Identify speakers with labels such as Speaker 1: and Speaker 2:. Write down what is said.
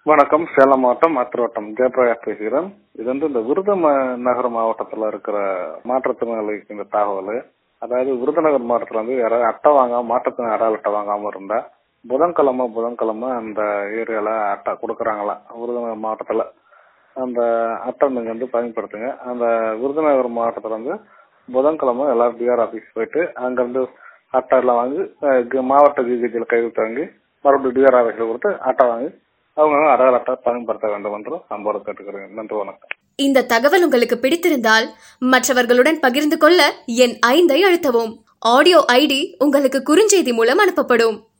Speaker 1: வணக்கம் சேலம் மாவட்டம் அத்திரோட்டம் ஜெயபிரகாஷ் பேசுகிறேன் இது வந்து இந்த விருதுநகர் மாவட்டத்துல இருக்கிற மாற்றுத்திறனாளிக்கு இந்த தகவல் அதாவது விருதுநகர் மாவட்டத்துல வந்து யாராவது அட்டை வாங்காம மாற்றுத்திறன் அடையாள அட்டை வாங்காம இருந்தா புதன்கிழமை புதன்கிழமை அந்த ஏரியால அட்டை கொடுக்குறாங்களா விருதுநகர் மாவட்டத்துல அந்த அட்டை நீங்க வந்து பயன்படுத்துங்க அந்த விருதுநகர் மாவட்டத்துல வந்து புதன்கிழமை எல்லாரும் டிஆர் ஆபீஸ் போயிட்டு அங்கிருந்து அட்டை எல்லாம் வாங்கி அஹ், கு- மாவட்ட ஜிஹெச்சில் கையெழுத்து வாங்கி மறுபடியும் டிஆர் ஆபீஸ்ல கொடுத்து அட்டை வாங்கி அவங்க அடையாள அட்டை பயன்படுத்த வேண்டும் என்று அன்போடு கேட்டுக்கிறேன் நன்றி வணக்கம்
Speaker 2: இந்த தகவல் உங்களுக்கு பிடித்திருந்தால் மற்றவர்களுடன் பகிர்ந்து கொள்ள என் ஐந்தை அழுத்தவும் ஆடியோ ஐடி உங்களுக்கு குறுஞ்செய்தி மூலம் அனுப்பப்படும்